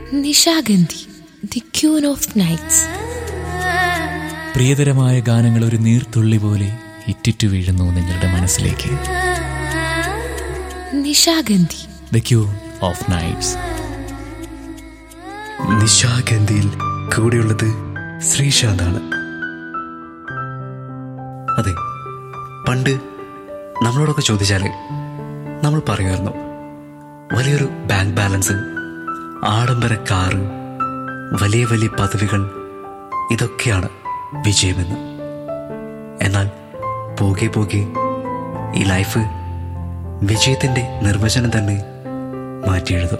Nishagandhi the queen of nights പ്രിയതരമായ ഗാനങ്ങൾ ഒരു നീർത്തുള്ളി പോലെ ഇറ്റിറ്റു വീഴുന്നു നിങ്ങളുടെ മനസ്സിലേക്ക് Nishagandhi the queen of nights നിശാഗന്ധിയിൽ കൂടെയുള്ളത് ശ്രീശാന്താണ് അതെ പണ്ട് നമ്മളോടൊക്കെ ചോദിച്ചാൽ നമ്മൾ പറയുമായിരുന്നു വലിയൊരു ബാങ്ക് ബാലൻസ് ആഡംബര കാറ് വലിയ വലിയ പദവികൾ ഇതൊക്കെയാണ് വിജയമെന്ന് എന്നാൽ പോകെ പോകെ ഈ ലൈഫ് വിജയത്തിൻ്റെ നിർവചനം തന്നെ മാറ്റിയെഴുതും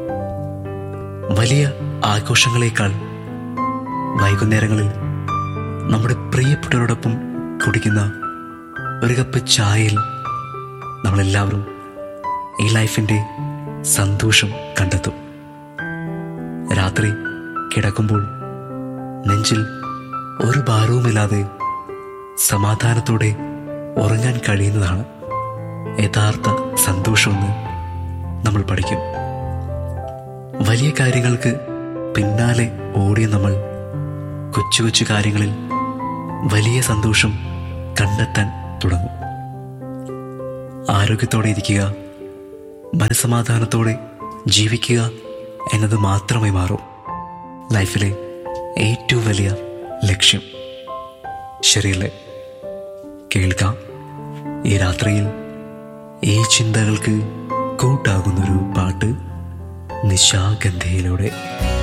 വലിയ ആഘോഷങ്ങളേക്കാൾ വൈകുന്നേരങ്ങളിൽ നമ്മുടെ പ്രിയപ്പെട്ടവരോടൊപ്പം കുടിക്കുന്ന ഒരു കപ്പ് ചായയിൽ നമ്മളെല്ലാവരും ഈ ലൈഫിൻ്റെ സന്തോഷം കണ്ടെത്തും രാത്രി കിടക്കുമ്പോൾ നെഞ്ചിൽ ഒരു ഭാരവുമില്ലാതെ സമാധാനത്തോടെ ഉറങ്ങാൻ കഴിയുന്നതാണ് യഥാർത്ഥ സന്തോഷമെന്ന് നമ്മൾ പഠിക്കും വലിയ കാര്യങ്ങൾക്ക് പിന്നാലെ ഓടിയ നമ്മൾ കൊച്ചു കൊച്ചു കാര്യങ്ങളിൽ വലിയ സന്തോഷം കണ്ടെത്താൻ തുടങ്ങും ആരോഗ്യത്തോടെ ഇരിക്കുക മനസമാധാനത്തോടെ ജീവിക്കുക എന്നത് മാത്രമേ മാറും ലൈഫിലെ ഏറ്റവും വലിയ ലക്ഷ്യം ശരിയല്ലേ കേൾക്കാം ഈ രാത്രിയിൽ ഈ ചിന്തകൾക്ക് കൂട്ടാകുന്നൊരു പാട്ട് നിശാഗന്ധയിലൂടെ